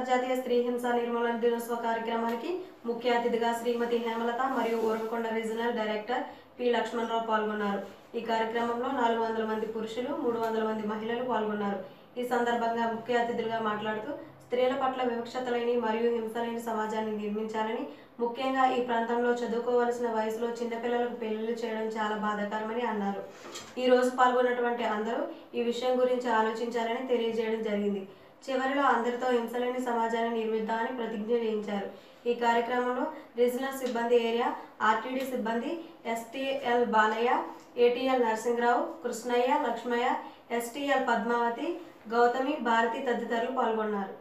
అంతర్జాతీయ స్త్రీ హింస నిర్మూలన దినోత్సవ కార్యక్రమానికి ముఖ్య అతిథిగా శ్రీమతి హేమలత మరియు Urankonda regional director P Lakshmanarao పాల్గొన్నారు ఈ కార్యక్రమంలో నాలుగు వందల మంది పురుషులు మూడు వందల మంది మహిళలు పాల్గొన్నారు ఈ సందర్భంగా ముఖ్య అతిథులుగా మాట్లాడుతూ స్త్రీల పట్ల వివక్షత లేని మరియు హింస లేని సమాజాన్ని నిర్మించాలని ముఖ్యంగా ఈ ప్రాంతంలో చదువుకోవలసిన వయసులో చిన్నపిల్లలకు పెళ్లిళ్ళు చేయడం చాలా బాధాకరమని అన్నారు ఈ రోజు పాల్గొన్నటువంటి అందరూ ఈ విషయం గురించి ఆలోచించాలని తెలియజేయడం జరిగింది చివరిలో అందరితో హింసలేని సమాజాన్ని నిర్మిద్దామని ప్రతిజ్ఞ చేయించారు ఈ కార్యక్రమంలో రీజనల్ సిబ్బంది ఏరియా ఆర్టీడీ సిబ్బంది STL Balayya ATL Narasimharao Krishnayya Lakshmayya STL Padmavathi Gautami Bharati తదితరులు పాల్గొన్నారు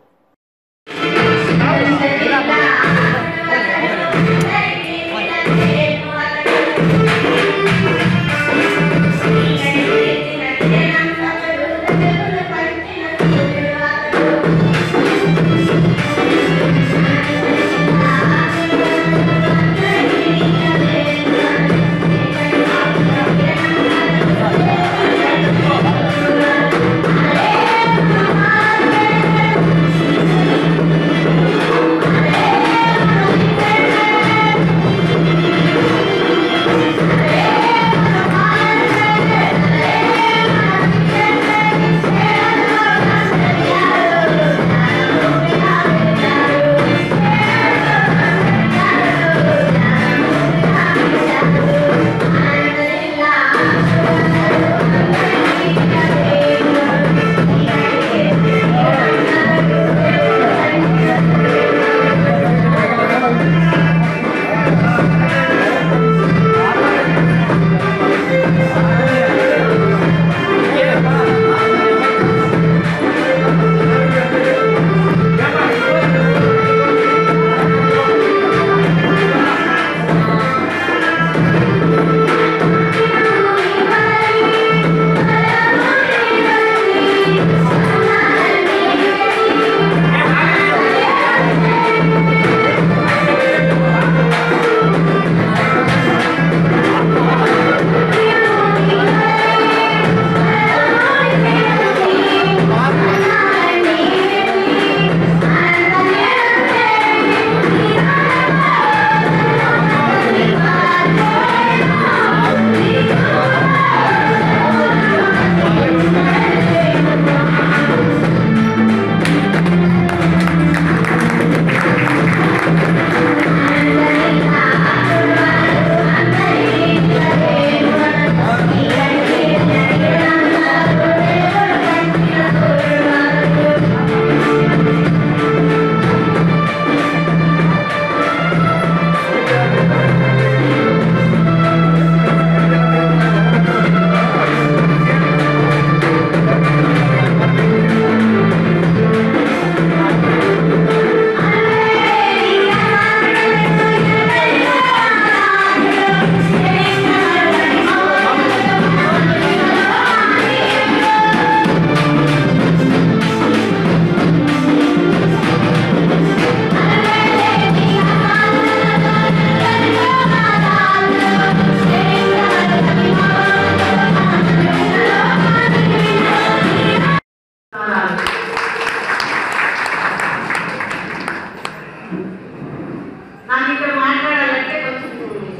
నాకు ఇక్కడ మాట్లాడాలంటే కొంచెం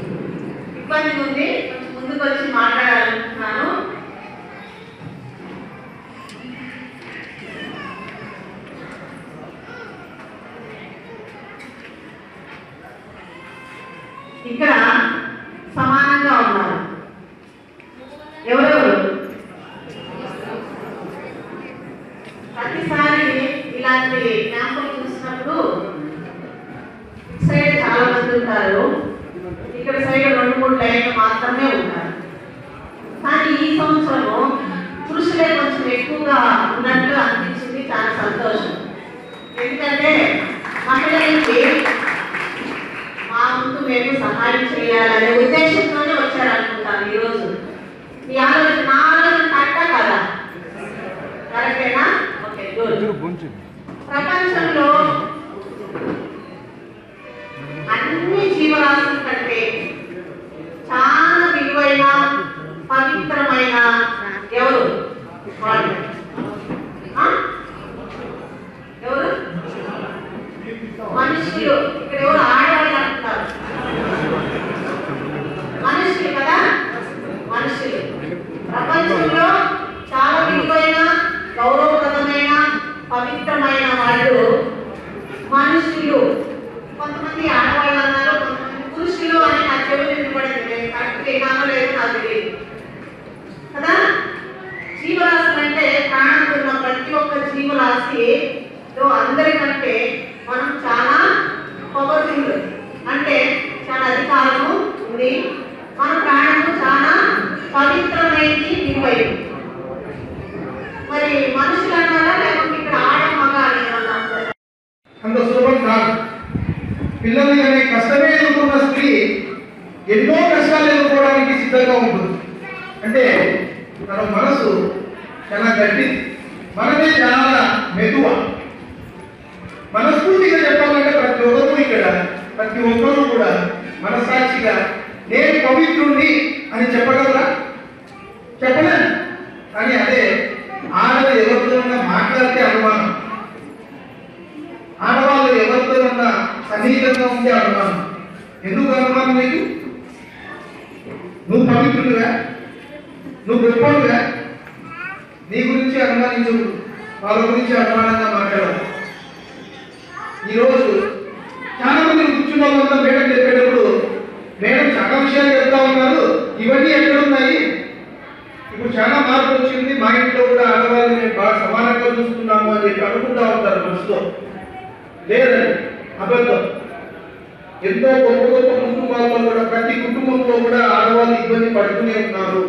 ఇబ్బంది ఉంది కొంచెం ముందుకు వచ్చి మాట్లాడాలనుకుంటున్నాను ఇక్కడ సమానంగా ఉన్నారు ఎవరెవరు ప్రతిసారి ఇలాంటి క్యాంపులు చూసినప్పుడు ఇటు సైడ్ చాలా మంది ఉంటారు ఇక్కడ సైడ్ రెండు మూడు లైన్లు మాత్రమే ఉంటారు కానీ ఈ సంవత్సరం పురుషులే కొంచెం ఎక్కువగా ఉన్నట్టు అనిపించింది చాలా సంతోషం ఎందుకంటే మహిళలకి మా ముందు మేము సహాయం చేయాలనే ఉద్దేశంతోనే వచ్చారనుకుంటాను ఈరోజు మీ ఆలోచన నా ఆలోచన కరెక్టా కదా కరెక్టేనా ఓకే గుడ్ ప్రపంచంలో అన్ని జీవరాశుల కంటే చాలా విలువైన పవిత్రమైన ఎవరు వాళ్ళు ఆ? ఎవరు అంటే ప్రాణం ఉన్న ప్రతి ఒక్క జీవరాశి తో అందరికంటే మనం చాలా పవర్ఫుల్ అంటే చాలా అధికారము ఉంది మన ప్రాణము చాలా పవిత్రమైనది విలువైనది మరి మనుషులు అన్నారా లేకపోతే ఇక్కడ ఆడ మగ అని ఏమన్నా అంటారా? అంత సులభం కాదు పిల్లల్ని కానీ కష్టమే ఎదుర్కొన్న స్త్రీ ఎన్నో కష్టాలు ఎదుర్కోవడానికి సిద్ధంగా ఉంటుంది అంటే తన మనసు చాలా గట్టిది మనమే చాలా మెదువ మనస్ఫూర్తిగా చెప్పాలంటే ప్రతి ఒక్కరు ఇక్కడ ప్రతి ఒక్కరు కూడా మనసాక్షిగా నేను పవిత్రుణ్ణి అని చెప్పగలరా చెప్పలేను కానీ అదే ఆడది ఎవరితో మాట్లాడితే అనుమానం ఆడవాళ్ళు ఎవరితో ఉన్న సన్నిహితంగా ఉంటే అనుమానం ఎందుకు అనుమానం నీకు నువ్వు పవిత్రుడుగా నువ్వు గొప్పడుగా నీ గురించి అనుమానించు వాళ్ళ గురించి అనుమానంగా మాట్లాడవు ఈరోజు చాలా మంది కూర్చున్న వాళ్ళంతా మేడం చెప్పేటప్పుడు మేడం చాలా విషయాలు చెప్తా ఉన్నారు ఇవన్నీ ఎక్కడున్నాయి ఇప్పుడు చాలా మార్పు వచ్చింది మా ఇంట్లో కూడా ఆడవాళ్ళని మేము బాగా సమానంగా చూస్తున్నాము అని చెప్పి అనుకుంటా ఉంటారు మనసులో లేదండి అబద్ధం ఎంతో గొప్ప గొప్ప కుటుంబాల్లో కూడా ప్రతి కుటుంబంలో కూడా ఆడవాళ్ళు ఇబ్బంది పడుతూనే ఉన్నారు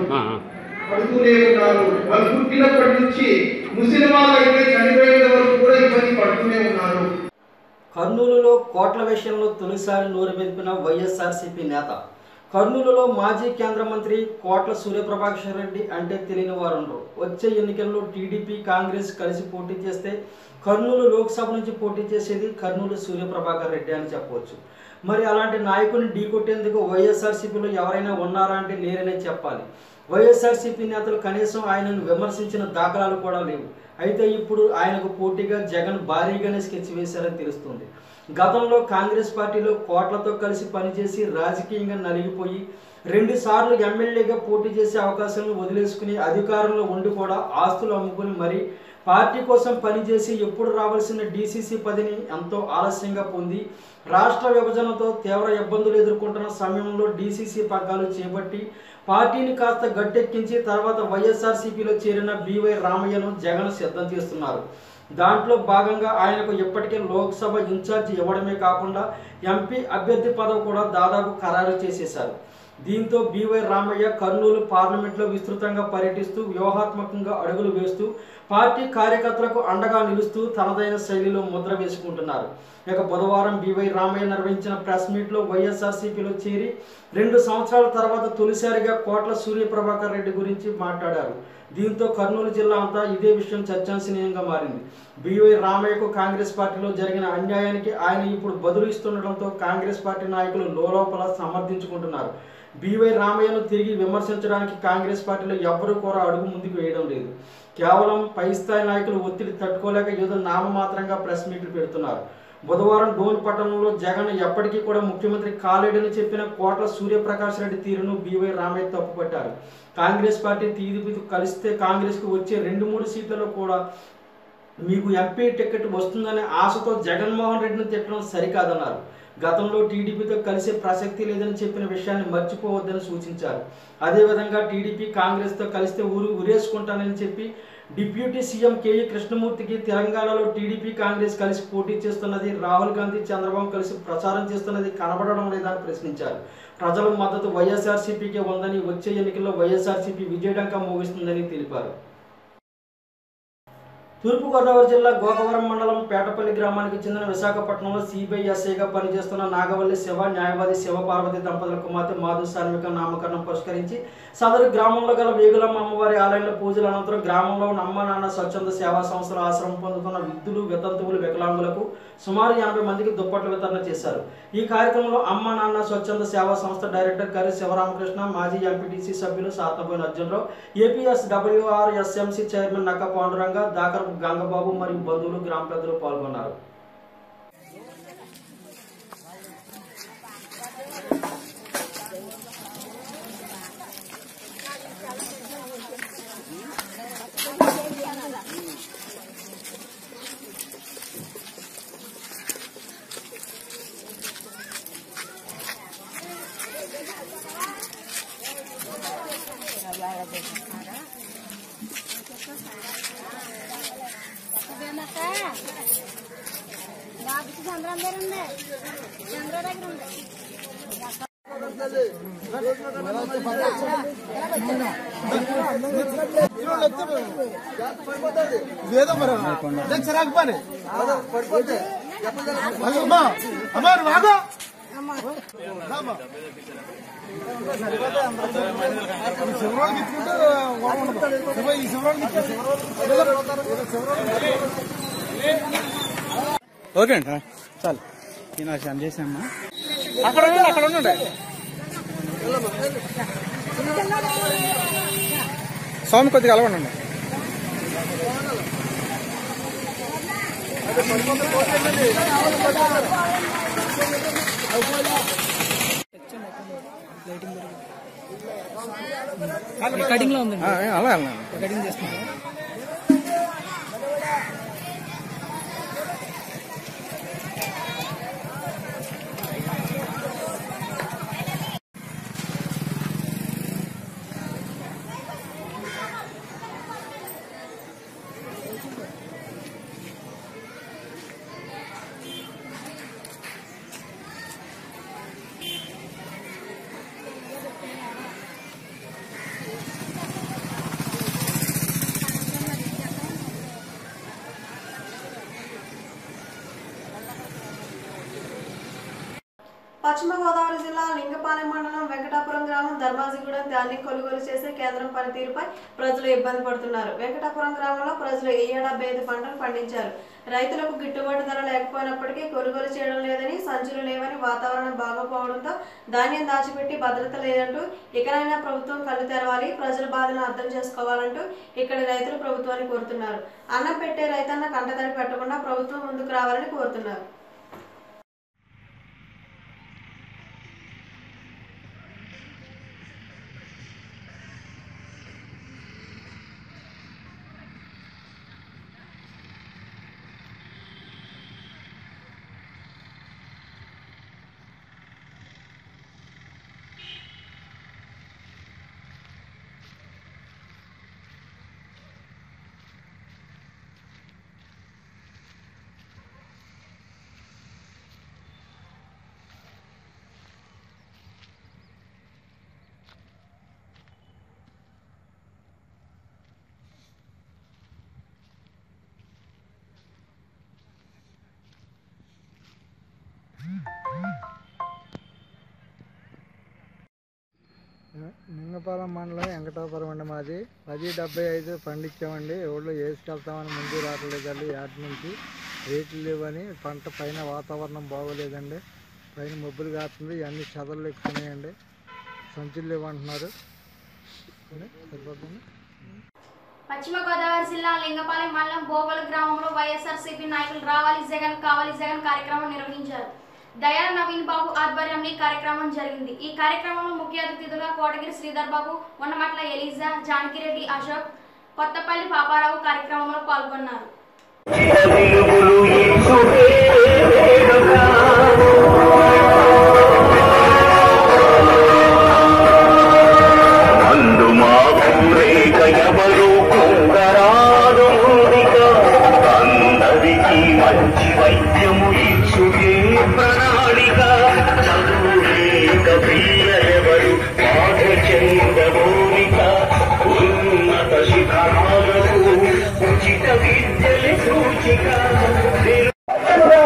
పడుతూనే ఉన్నారు వాళ్ళు పుట్టినప్పటి నుంచి ముస్లిం వాళ్ళు అయితే చనిపోయేంత వరకు కూడా ఇబ్బంది పడుతూనే ఉన్నారు కర్నూలులో కోట్ల విషయంలో తొలిసారి నోరు మెదిపిన వైఎస్ఆర్సీపీ నేత కర్నూలులో మాజీ కేంద్ర మంత్రి కోట్ల సూర్యప్రభాకర్ రెడ్డి అంటే తెలియని వారు ఉండరు వచ్చే ఎన్నికల్లో టీడీపీ కాంగ్రెస్ కలిసి పోటీ చేస్తే కర్నూలు లోక్సభ నుంచి పోటీ చేసేది కర్నూలు సూర్యప్రభాకర్ రెడ్డి అని చెప్పవచ్చు మరి అలాంటి నాయకుని ఢీకొట్టేందుకు వైఎస్ఆర్సీపీలో ఎవరైనా ఉన్నారా అంటే లేరనే చెప్పాలి వైఎస్ఆర్సీపీ నేతలు కనీసం ఆయనను విమర్శించిన దాఖలాలు కూడా లేవు అయితే ఇప్పుడు ఆయనకు పోటీగా జగన్ భారీగానే స్కెచ్ వేశారని తెలుస్తుంది గతంలో కాంగ్రెస్ పార్టీలో కోట్లతో కలిసి పనిచేసి రాజకీయంగా నలిగిపోయి రెండు సార్లు ఎమ్మెల్యేగా పోటీ చేసే అవకాశాలను వదిలేసుకుని అధికారంలో ఉండి కూడా ఆస్తులు అమ్ముకుని మరి పార్టీ కోసం పనిచేసి ఎప్పుడు రావాల్సిన డీసీసీ పదిని ఎంతో ఆలస్యంగా పొంది రాష్ట్ర విభజనతో తీవ్ర ఇబ్బందులు ఎదుర్కొంటున్న సమయంలో డీసీసీ పగ్గాలు చేపట్టి పార్టీని కాస్త గట్టెక్కించి తర్వాత వైఎస్ఆర్సీపీలో చేరిన బీవై రామయ్యను జగన్ సిద్ధం చేస్తున్నారు దాంట్లో భాగంగా ఆయనకు ఇప్పటికే లోక్సభ ఇన్ఛార్జ్ ఇవ్వడమే కాకుండా ఎంపీ అభ్యర్థి పదవి కూడా దాదాపు ఖరారు చేసేశారు దీంతో బీవై రామయ్య కర్నూలు పార్లమెంట్లో విస్తృతంగా పర్యటిస్తూ వ్యూహాత్మకంగా అడుగులు వేస్తూ పార్టీ కార్యకర్తలకు అండగా నిలుస్తూ తనదైన శైలిలో ముద్ర వేసుకుంటున్నారు ఇక బుధవారం బీవై రామయ్య నిర్వహించిన ప్రెస్ మీట్లో వైఎస్ఆర్సీపీలో చేరి రెండు సంవత్సరాల తర్వాత తొలిసారిగా కోట్ల సూర్యప్రభాకర్ రెడ్డి గురించి మాట్లాడారు దీంతో కర్నూలు జిల్లా అంతా ఇదే విషయం చర్చాంశనీయంగా మారింది బీవై రామయ్యకు కాంగ్రెస్ పార్టీలో జరిగిన అన్యాయానికి ఆయన ఇప్పుడు బదులు ఇస్తుండటంతో కాంగ్రెస్ పార్టీ నాయకులు లోలోపల సమర్థించుకుంటున్నారు బీవై రామయ్యను తిరిగి విమర్శించడానికి కాంగ్రెస్ పార్టీలో ఎవ్వరూ కూడా అడుగు ముందుకు వేయడం లేదు కేవలం పై స్థాయి నాయకులు ఒత్తిడి తట్టుకోలేక ఏదో నామమాత్రంగా ప్రెస్ మీట్లు పెడుతున్నారు బుధవారం డోన్ పట్టణంలో జగన్ ఎప్పటికీ కూడా ముఖ్యమంత్రి కాలేడని చెప్పిన కోట్ల సూర్యప్రకాష్ రెడ్డి తీరును బీవై రామయ్య తప్పుపట్టారు కాంగ్రెస్ పార్టీ టీడీపీతో కలిస్తే కాంగ్రెస్కు వచ్చే రెండు మూడు సీట్లలో కూడా మీకు ఎంపీ టికెట్ వస్తుందనే ఆశతో జగన్మోహన్ రెడ్డిని తిట్టడం సరికాదన్నారు గతంలో టీడీపీతో కలిసే ప్రసక్తి లేదని చెప్పిన విషయాన్ని మర్చిపోవద్దని సూచించారు అదేవిధంగా టీడీపీ కాంగ్రెస్తో కలిస్తే ఊరు ఉరేసుకుంటానని చెప్పి డిప్యూటీ సీఎం కేఈ కృష్ణమూర్తికి తెలంగాణలో టీడీపీ కాంగ్రెస్ కలిసి పోటీ చేస్తున్నది రాహుల్ గాంధీ చంద్రబాబు కలిసి ప్రచారం చేస్తున్నది కనబడడం లేదని ప్రశ్నించారు ప్రజల మద్దతు వైఎస్ఆర్సీపీకే ఉందని వచ్చే ఎన్నికల్లో వైఎస్ఆర్సీపీ విజయడంకా మోగిస్తుందని తెలిపారు తూర్పుగోదావరి జిల్లా గోకవరం మండలం పేటపల్లి గ్రామానికి చెందిన విశాఖపట్నంలో సిబిఐ ఎస్ఐగా పనిచేస్తున్న నాగవల్లి శివ న్యాయవాది శివపార్వతి దంపతుల కుమార్తె మాధు సార్మిక నామకరణం పరిష్కరించి సదరు గ్రామంలో గల వేగులమ్మ అమ్మవారి ఆలయంలో పూజల అనంతరం గ్రామంలో ఉన్న అమ్మ నాన్న స్వచ్ఛంద సేవా సంస్థల ఆశ్రమం పొందుతున్న విద్యులు వితంతువులు వికలాంగులకు సుమారు ఎనభై మందికి దుప్పట్ల వితరణ చేశారు ఈ కార్యక్రమంలో అమ్మ నాన్న స్వచ్ఛంద సేవా సంస్థ డైరెక్టర్ గారి శివరామకృష్ణ మాజీ ఎంపీటీసీ సభ్యులు సాత్నపోయిన Arjunarao APS WR SMC chairman Nakka Panduranga దాకర్ Gangababu మరియు బంధువులు గ్రామ పెద్దలు పాల్గొన్నారు Gracias. బాబుకి చంద్రం దగ్గర ఉంది చంద్ర దగ్గర ఉంది ఏదో మరి చిరాకు పని పడిపోతే అమ్మా అమ్మా నువ్వు ఆగు. రామ్మా. ఈ శివరాళ్ళకి ఇచ్చుకుంటే బాగుండదు. ఇవ్వ, ఈ శివరాళ్ళకి ఇచ్చే ఓకే అండి చాలు నేను సెండ్ చేసామ్మా అక్కడ ఉండండి అక్కడ ఉండండి స్వామి కొద్దిగా అలవండి కటింగ్ లో ఉంది అలా వెళ్ళండి కటింగ్ చేస్తున్నారు పశ్చిమ గోదావరి జిల్లా లింగపాలెం మండలం వెంకటాపురం గ్రామం ధర్మాజిగూడెం ధాన్యం కొనుగోలు చేసే కేంద్రం పనితీరుపై ప్రజలు ఇబ్బంది పడుతున్నారు వెంకటాపురం గ్రామంలో ప్రజలు ఈ ఏడాది ఐదు పంటలు పండించారు రైతులకు గిట్టుబాటు ధర లేకపోయినప్పటికీ కొనుగోలు చేయడం లేదని సంచులు లేవని వాతావరణం బాగోపోవడంతో ధాన్యం దాచిపెట్టి భద్రత లేదంటూ ఇకనైనా ప్రభుత్వం కళ్ళు తెరవాలి ప్రజల బాధను అర్థం చేసుకోవాలంటూ ఇక్కడి రైతులు ప్రభుత్వాన్ని కోరుతున్నారు అన్నం పెట్టే రైతన్న కంటతడి పెట్టకుండా ప్రభుత్వం ముందుకు రావాలని కోరుతున్నారు లింగపాలెం మండలం వెంకటాపురం అండి మాది పది డెబ్బై ఐదు పండించామండి ఊళ్ళో వేసుకెళ్తామని ముందు రావట్లేదండి యాడ్ నుంచి రేట్లు లేవని పంట పైన వాతావరణం బాగోలేదండి పైన మబ్బులు కాస్తుంది ఇవన్నీ చదలు ఎక్కుతున్నాయండి సంచులు లేవంటున్నారు సరిపోతుంది పశ్చిమ గోదావరి జిల్లా లింగపాలెం మండలం బోగల్ గ్రామంలో వైఎస్ఆర్సీపీ నాయకులు రావాలి జగన్ కావాలి జగన్ కార్యక్రమం నిర్వహించారు దయా నవీన్ బాబు ఆధ్వర్యంలో ఈ కార్యక్రమం జరిగింది ఈ కార్యక్రమంలో ముఖ్య అతిథులుగా కోటగిరి శ్రీధర్ బాబు ఉన్నమట్ల ఎలీజా జానకిరెడ్డి అశోక్ కొత్తపల్లి పాపారావు కార్యక్రమంలో పాల్గొన్నారు ఎవరు కొందరాదు మూడిక అందరికీ మంచి వైద్యము ఇచ్చుకే ప్రణాళిక చదువులేక పిల్లలెవరు బాధ చెందబోనిక ఉన్నత శిఖరాలకు ఉచిత విద్యల సూచిక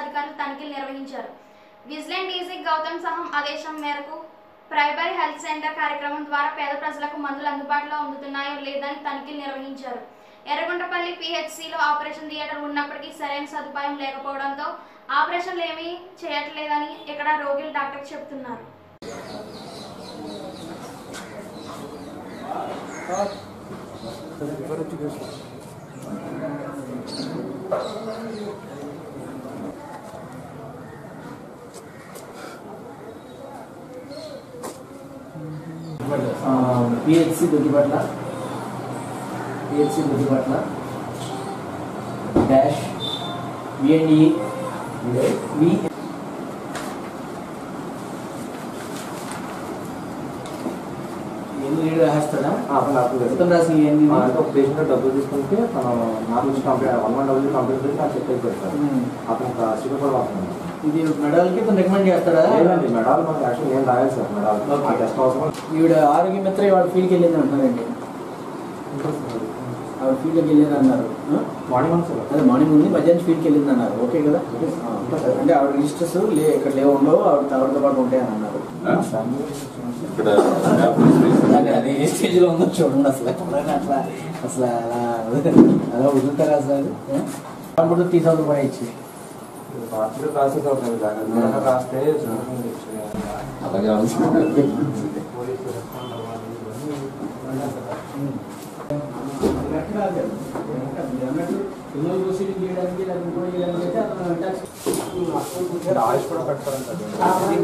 అధికారులు తనిఖీలు నిర్వహించారు విజిలెంట్ డీజీ గౌతమ్ సహం ఆదేశం మేరకు ప్రైమరీ హెల్త్ సెంటర్ కార్యక్రమం ద్వారా పేద ప్రజలకు మందులు అందుబాటులో అందుతున్నాయో లేదని తనిఖీలు నిర్వహించారు ఎర్రగొండపల్లి పిహెచ్సిలో ఆపరేషన్ థియేటర్ ఉన్నప్పటికీ సరైన సదుపాయం లేకపోవడంతో ఆపరేషన్లు ఏమీ చేయట్లేదని ఇక్కడ రోగులు డాక్టర్ చెప్తున్నారు PHC Doddipatla PHC Doddipatla dash VNE V ఎన్ని లీటర్ రాస్తాడా మొత్తం రాసి ఎన్ని ఒక పేషెంట్ డబ్బులు తీసుకుంటే తను నాకు నుంచి కంప్లైంట్ వన్ వన్ డబ్బులు కంప్లైంట్ చేసి నాకు చెక్ అయిపోతారు అతను శ్రీకాకుళం వస్తున్నాను ఇది మెడల్కి తను రికమెండ్ చేస్తాడా లేదండి మెడాల్ మనకి యాక్చువల్ నేను రాయాలి సార్ మెడాల్ ఆ టెస్ట్ అవసరం ఈవిడ ఆరోగ్య మిత్ర వాడు ఫీల్డ్కి వెళ్ళింది అంటారండి ఆవిడ ఫీల్డ్కి వెళ్ళింది అన్నారు మార్నింగ్ ఉంది సార్ అదే మార్నింగ్ ఉంది మధ్యాహ్నం ఫీల్డ్కి వెళ్ళింది అన్నారు ఓకే కదా ఆ, అంటే ఆవిడ రిజిస్టర్స్ లే ఇక్కడ లేవు ఉండవు ఆవిడ ఆవిడతో పాటు ఉంటాయని అన్నారు అదే అది ఏ స్టేజ్ లో ఉందో చూడండి అసలు ఎవరైనా అట్లా అసలు అలా అలా వదులుతారా అసలు అది అప్పుడు త్రీ థౌసండ్ కూడా ఇచ్చి రాత్రి రాసే సార్ నేను రాస్తే అలాగే ఆయుష్ కూడా పెడతారంట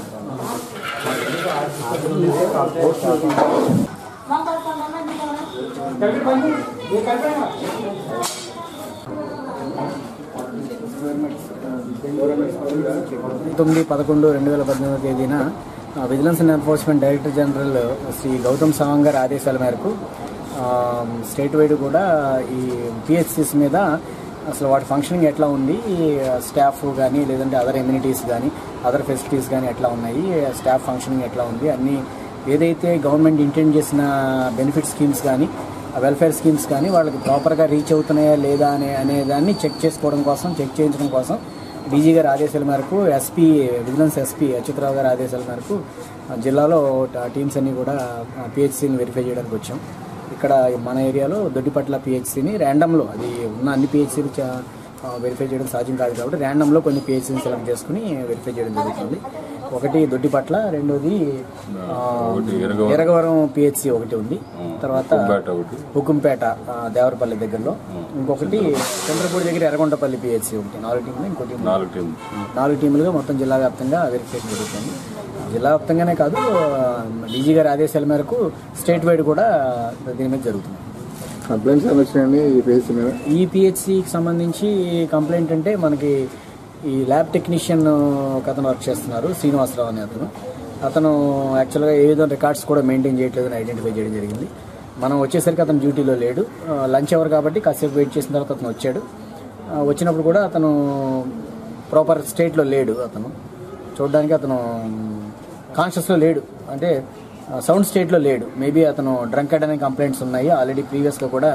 తొమ్మిది పదకొండు రెండు వేల పద్దెనిమిది తేదీన ఆ, vigilance and enforcement director general Shri Gautam Sawang గారి ఆదేశాల మేరకు ఆ, స్టేట్ వైడ్ కూడా ఈ పిహెచ్సిస్ మీద అసలు వాటి ఫంక్షనింగ్ ఎట్లా ఉంది స్టాఫ్ కానీ లేదంటే అదర్ ఎమ్యూనిటీస్ కానీ అదర్ ఫెసిలిటీస్ కానీ ఎట్లా ఉన్నాయి స్టాఫ్ ఫంక్షనింగ్ ఎట్లా ఉంది అన్నీ ఏదైతే గవర్నమెంట్ ఇంటెండ్ చేసిన బెనిఫిట్ స్కీమ్స్ కానీ వెల్ఫేర్ స్కీమ్స్ కానీ వాళ్ళకి ప్రాపర్గా రీచ్ అవుతున్నాయా లేదా అనే అనే దాన్ని చెక్ చేసుకోవడం కోసం చెక్ చేయించడం కోసం డీజీ గారి ఆదేశాల మేరకు ఎస్పీ విజిలెన్స్ ఎస్పీ అచ్యుతరావు గారి ఆదేశాల మేరకు ఆ, జిల్లాలో ట- టీమ్స్ అన్ని కూడా పిహెచ్సిని వెరిఫై చేయడానికి వచ్చాం ఇక్కడ మన ఏరియాలో దొడ్డిపట్ల పిహెచ్సిని ర్యాండమ్లో అది ఉన్న అన్ని పిహెచ్సిలు వెరిఫై చేయడం సాధ్యం కాదు కాబట్టి ర్యాండమ్లో కొన్ని పిహెచ్సిని సెలెక్ట్ చేసుకుని వెరిఫై చేయడం జరుగుతుంది ఒకటి దొడ్డిపట్ల రెండోది ఆ, ఎరగవరం పిహెచ్సి ఒకటి ఉంది తర్వాత హుకుంపేట ఆ, దేవరపల్లి దగ్గరలో ఇంకొకటి చంద్రపూడి దగ్గర ఎర్రగొండపల్లి పిహెచ్సి ఒకటి నాలుగు టీంలు ఇంకోటి నాలుగు టీంలు నాలుగు టీములుగా మొత్తం జిల్లా వ్యాప్తంగా వెరిఫికేషన్ జరుగుతుంది జిల్లా వ్యాప్తంగానే కాదు డీజీ గారి ఆదేశాల మేరకు స్టేట్ వైడ్ కూడా దీని మీద జరుగుతుంది కంప్లైంట్స్ వచ్చినాయండి ఈ పేజ్ మీద ఈ పిహెచ్సికి సంబంధించి కంప్లైంట్ అంటే మనకి ఈ ల్యాబ్ టెక్నీషియన్ ఒక అతను వర్క్ చేస్తున్నారు శ్రీనివాసరావు అనే అతను అతను యాక్చువల్గా ఏ విధంగా రికార్డ్స్ కూడా మెయింటైన్ చేయట్లేదని ఐడెంటిఫై చేయడం జరిగింది మనం వచ్చేసరికి అతను డ్యూటీలో లేడు లంచ్ అవర్ కాబట్టి కాసేపు వెయిట్ చేసిన తర్వాత అతను వచ్చాడు ఆ, వచ్చినప్పుడు కూడా అతను ప్రాపర్ స్టేట్లో లేడు అతను చూడడానికి అతను కాన్షియస్లో లేడు అంటే సౌండ్ స్టేట్లో లేడు మేబీ అతను డ్రంక్ అనే కంప్లైంట్స్ ఉన్నాయి ఆల్రెడీ ప్రీవియస్గా కూడా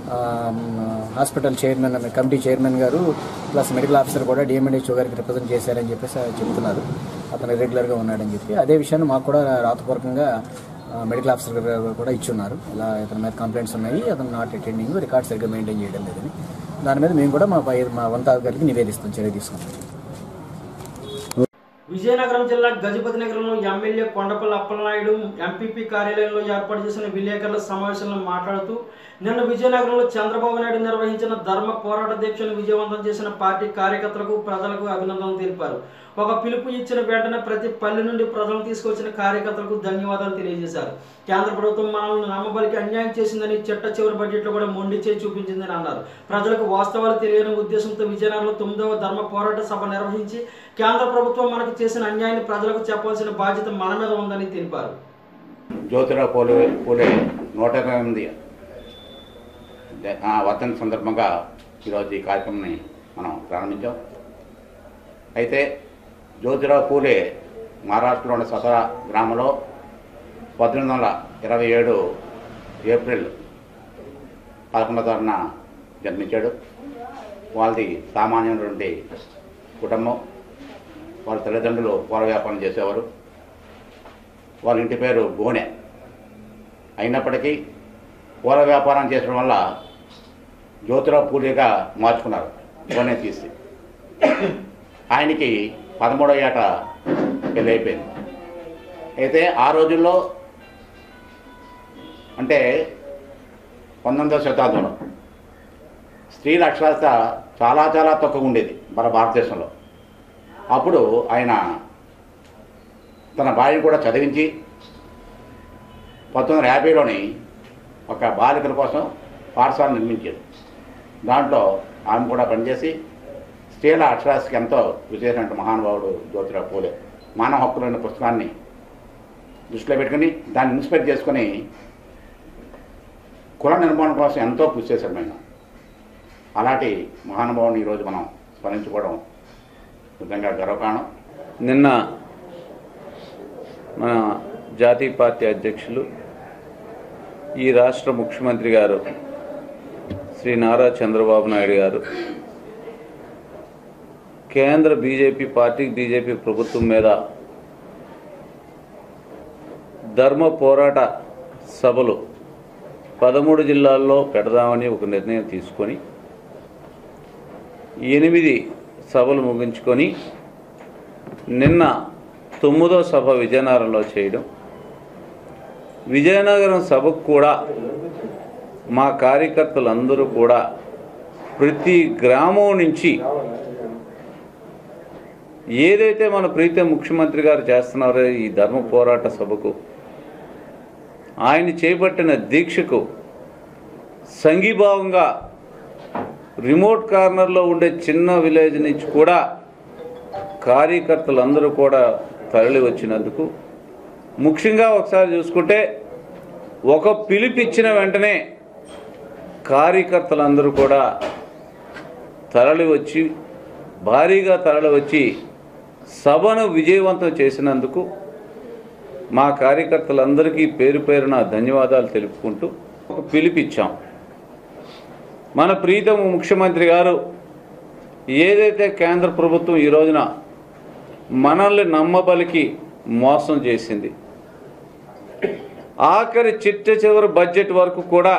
హాస్పిటల్ చైర్మన్ కమిటీ చైర్మన్ గారు ప్లస్ మెడికల్ ఆఫీసర్ కూడా డిఎంఎన్హెచ్ఓ గారికి రిప్రజెంట్ చేశారని చెప్పేసి చెప్తున్నారు అతను రెగ్యులర్గా ఉన్నాడని చెప్పి అదే విషయాన్ని మాకు కూడా రాతపూర్వకంగా ఆ, మెడికల్ ఆఫీసర్ గారు కూడా ఇచ్చున్నారు ఇలా ఇతని మీద కంప్లైంట్స్ ఉన్నాయి అతను నాట్ అటెండింగ్ రికార్డ్ సరిగ్గా మెయింటైన్ చేయడం లేదని దాని మీద మేము కూడా మా పై మా వంతాధికారికి నివేదిస్తాం చర్య తీసుకుంటాం విజయనగరం జిల్లా గజపతి నగరంలో ఎమ్మెల్యే కొండపల్లి అప్పలనాయుడు ఎంపీపీ కార్యాలయంలో ఏర్పాటు చేసిన విలేకరుల సమావేశంలో మాట్లాడుతూ నిన్న విజయనగరంలో చంద్రబాబు నాయుడు నిర్వహించిన ధర్మ పోరాట దీక్షను విజయవంతం చేసిన పార్టీ కార్యకర్తలకు ప్రజలకు అభినందనలు తెలిపారు ఒక పిలుపు ఇచ్చిన వెంటనే ప్రతి పల్లె నుండి ప్రజలను తీసుకొచ్చిన కార్యకర్తలకు ధన్యవాదాలు తెలియజేశారు కేంద్ర ప్రభుత్వం మనల్ని నమ్మబలికి అన్యాయం చేసిందని చిట్ట చివరి బడ్జెట్లో కూడా మొండి చేయి చూపించిందని అన్నారు ప్రజలకు వాస్తవాలు తెలియని ఉద్దేశంతో విజయనగరంలో తొమ్మిదవ ధర్మ పోరాట సభ నిర్వహించి కేంద్ర ప్రభుత్వం మనకు చేసిన అన్యాయాన్ని ప్రజలకు చెప్పాల్సిన బాధ్యత మన మీద ఉందని తెలిపారు జ్యోతిరావు పూలే పూలే నూట ఇరవై ఎనిమిది ఆ వర్ధంతి సందర్భంగా ఈరోజు ఈ కార్యక్రమాన్ని మనం ప్రారంభించాం అయితే జ్యోతిరావు పూలే మహారాష్ట్రలోని సతరా గ్రామంలో పద్దెనిమిది వందల ఇరవై ఏడు ఏప్రిల్ పదకొండవ తారీఖున జన్మించాడు వాళ్ళది సామాన్యమైనటువంటి కుటుంబం వాళ్ళ తల్లిదండ్రులు పూల వ్యాపారం చేసేవారు వాళ్ళ ఇంటి పేరు గోనె అయినప్పటికీ పూల వ్యాపారం చేయడం వల్ల జ్యోతిరావు పూలేగా మార్చుకున్నారు గోనె తీసి ఆయనకి పదమూడో ఏట పెళ్ళి అయిపోయింది అయితే ఆ రోజుల్లో అంటే పంతొమ్మిదవ శతాబ్దంలో స్త్రీల అక్షరాస్యత చాలా చాలా తక్కువ ఉండేది మన భారతదేశంలో అప్పుడు ఆయన తన భార్యను కూడా చదివించి పంతొమ్మిది వందల యాభైలోని ఒక బాలికల కోసం పాఠశాల నిర్మించాడు దాంట్లో ఆమె కూడా పనిచేసి స్త్రీల అక్షరాస్యతకి ఎంతో విశేషమైన మహానుభావుడు జ్యోతిరావు పూలే మానవ హక్కులైన పుస్తకాన్ని దృష్టిలో పెట్టుకుని దాన్ని ఇన్స్పైర్ చేసుకుని కుల నిర్మాణం కోసం ఎంతో కృషి చేశాడు ఆయన అలాంటి మహానుభావుని ఈరోజు మనం స్మరించుకోవడం నిజంగా గర్వకారణం నిన్న మన జాతీయ పార్టీ అధ్యక్షులు ఈ రాష్ట్ర ముఖ్యమంత్రి గారు శ్రీ నారా చంద్రబాబు నాయుడు గారు కేంద్ర బీజేపీ పార్టీ బీజేపీ ప్రభుత్వం మీద ధర్మ పోరాట సభలు పదమూడు జిల్లాల్లో పెడదామని ఒక నిర్ణయం తీసుకొని ఎనిమిది సభలు ముగించుకొని నిన్న తొమ్మిదో సభ విజయనగరంలో చేయడం విజయనగరం సభకు కూడా మా కార్యకర్తలందరూ కూడా ప్రతి గ్రామం నుంచి ఏదైతే మన ప్రీత ముఖ్యమంత్రి గారు చేస్తున్నారో ఈ ధర్మ పోరాట సభకు ఆయన చేపట్టిన దీక్షకు సంఘీభావంగా రిమోట్ కార్నర్లో ఉండే చిన్న విలేజ్ నుంచి కూడా కార్యకర్తలందరూ కూడా తరలి వచ్చినందుకు ముఖ్యంగా ఒకసారి చూసుకుంటే ఒక పిలిపిచ్చిన వెంటనే కార్యకర్తలందరూ కూడా తరలి వచ్చి భారీగా తరలి వచ్చి సభను విజయవంతం చేసినందుకు మా కార్యకర్తలందరికీ పేరు పేరున ధన్యవాదాలు తెలుపుకుంటూ ఒక పిలిపిచ్చాం మన ప్రీతమ ముఖ్యమంత్రి గారు ఏదైతే కేంద్ర ప్రభుత్వం ఈ రోజున మనల్ని నమ్మబలికి మోసం చేసింది ఆఖరి చిట్ట చివరి బడ్జెట్ వరకు కూడా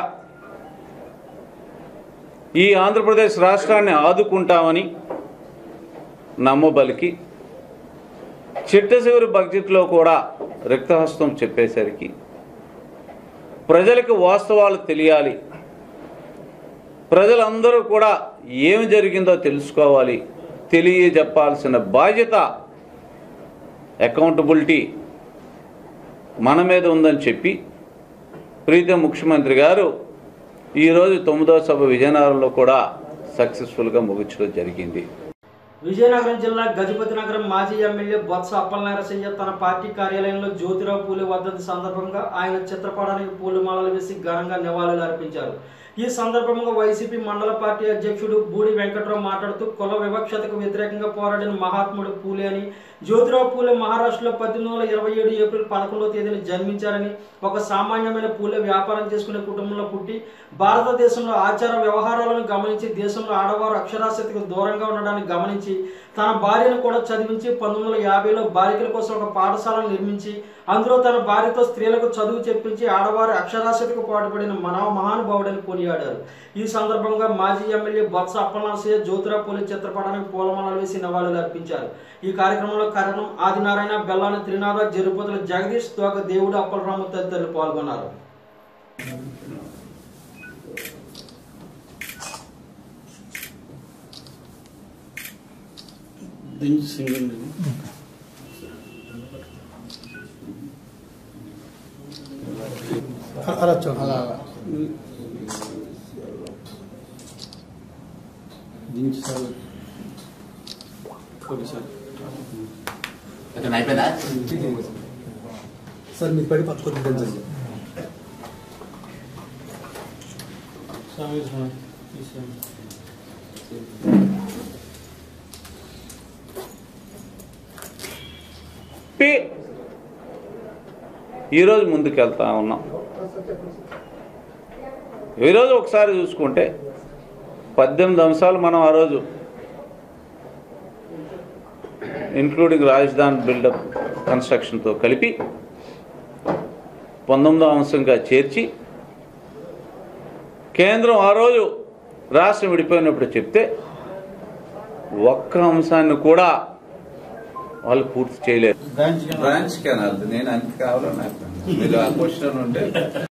ఈ ఆంధ్రప్రదేశ్ రాష్ట్రాన్ని ఆదుకుంటామని నమ్మబలికి చిట్ట చివరి బడ్జెట్లో కూడా రిక్తహస్తం చెప్పేసరికి ప్రజలకు వాస్తవాలు తెలియాలి ప్రజలందరూ కూడా ఏమి జరిగిందో తెలుసుకోవాలి తెలియజెప్పాల్సిన బాధ్యత అకౌంటబిలిటీ మన మీద ఉందని చెప్పి ప్రీత ముఖ్యమంత్రి గారు ఈరోజు తొమ్మిదవ సభ విజయనగరంలో కూడా సక్సెస్ఫుల్గా ముగించడం జరిగింది విజయనగరం జిల్లా గజపతి నగరం మాజీ ఎమ్మెల్యే బొత్స అప్పలనారసయ్య తన పార్టీ కార్యాలయంలో జ్యోతిరావు పూలే వర్ధంతి సందర్భంగా ఆయన చిత్రపటానికి పూలమాలలు వేసి ఘనంగా నివాళులు అర్పించారు ఈ సందర్భంగా వైసీపీ మండల పార్టీ అధ్యక్షుడు బూడి వెంకట్రావు మాట్లాడుతూ కుల వివక్షతకు వ్యతిరేకంగా పోరాడిన మహాత్ముడు పూలే అని జ్యోతిరావు పూలే మహారాష్ట్రలో పద్దెనిమిది వందల ఇరవై ఏడు ఏప్రిల్ పదకొండవ తేదీన జన్మించారని ఒక సామాన్యమైన పూలే వ్యాపారం చేసుకునే కుటుంబంలో పుట్టి భారతదేశంలో ఆచార వ్యవహారాలను గమనించి దేశంలో ఆడవారు అక్షరాస్యతకు దూరంగా ఉండడాన్ని గమనించి తన భార్యను కూడా చదివించి పంతొమ్మిది వందల యాభైలో బాలికల కోసం ఒక పాఠశాలను నిర్మించి అందులో తన భార్యతో స్త్రీలకు చదువు చెప్పించి ఆడవారి అక్షరాస్యతకు పాటుపడిన మన మహానుభావుడని కొనియాడారు ఈ సందర్భంగా మాజీ ఎమ్మెల్యే బొత్స అప్పలనరసయ్య జ్యోతిరావు పూలే చిత్రపటానికి పూలమాలలు వేసి నివాళులు అర్పించారు ఈ కార్యక్రమంలో కరణం ఆదినారాయణ బెల్లాని త్రినాథ జరుపతుల జగదీష్ తోక దేవుడు అప్పలరాము తదితరులు పాల్గొన్నారు అలా చూడు అలా అలా దించి సార్ ఓకే సార్ అతను అయిపోయిందా సార్ మీరు పడి పట్టుకొని దించండి స్వామి స్వామి తీసుకోండి చెప్పి ఈరోజు ముందుకెళ్తా ఉన్నాం ఈరోజు ఒకసారి చూసుకుంటే పద్దెనిమిది అంశాలు మనం ఆ రోజు ఇంక్లూడింగ్ రాజధాని బిల్డప్ కన్స్ట్రక్షన్తో కలిపి పంతొమ్మిదో అంశంగా చేర్చి కేంద్రం ఆ రోజు రాష్ట్రం విడిపోయినప్పుడు చెప్తే ఒక్క అంశాన్ని కూడా వాళ్ళు పూర్తి చేయలేరు బ్రాంచ్ బ్రాంచ్ కెనాల్ నేను అంత కావాలని నాకు మీరు ఆ క్వశ్చన్ ఉంటే